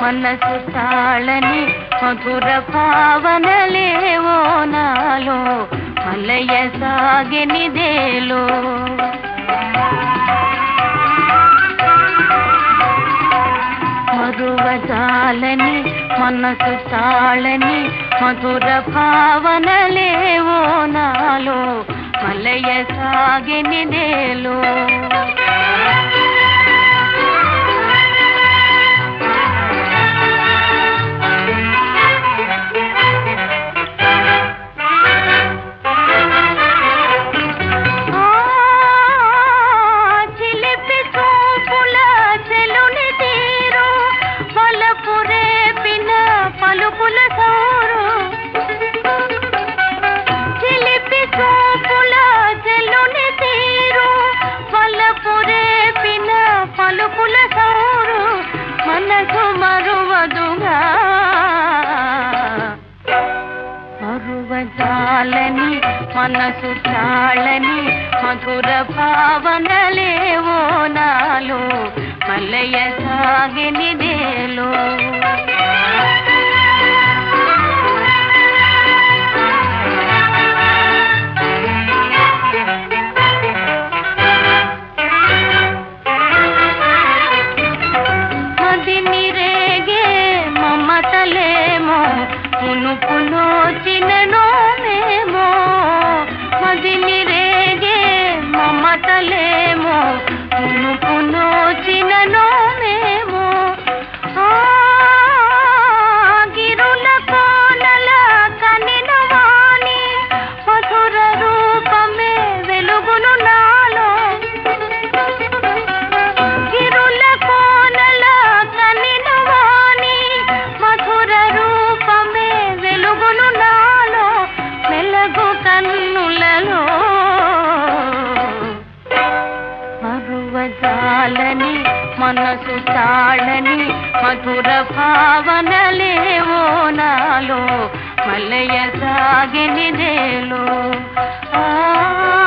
మనసు తాళని మధుర భావనలేవో నాలో మలయ సాగినిదేలో మరువజాలని మనసు తాళని మధుర భావనలేవో నాలో మలయ సాగినిదేలో ఆ చిలిపి చూపుల చెలుని తీరు పలుపు రేపిన పలుపుల సౌరు చిలిపి చూపుల చెలుని తీరు పలుపు రేపిన పలుపుల సౌరు మనసు మరువదుగా మరువజాలని మనసు తాళని మధుర భావనలేవో నాలో మల్లయ్య సాగినిదేలో మదిని రేగే మమతలేమో మునుపు నోచిననో మేమో మదిని రేగే మమతలేమో మునుపు నోచిననో మేమో ఆ గిరుల కోనల కనిన వాణి మధుర రూపమే వెలుగును నాలో గిరుల కోనల కనిన వాణి మధుర రూపమే వెలుగును నాలో వెలుగు కన్నులలో మరువజాలని మనసు తాళని మధుర భావనలేవో నాలో మలయ సాగినిదేలో ఆ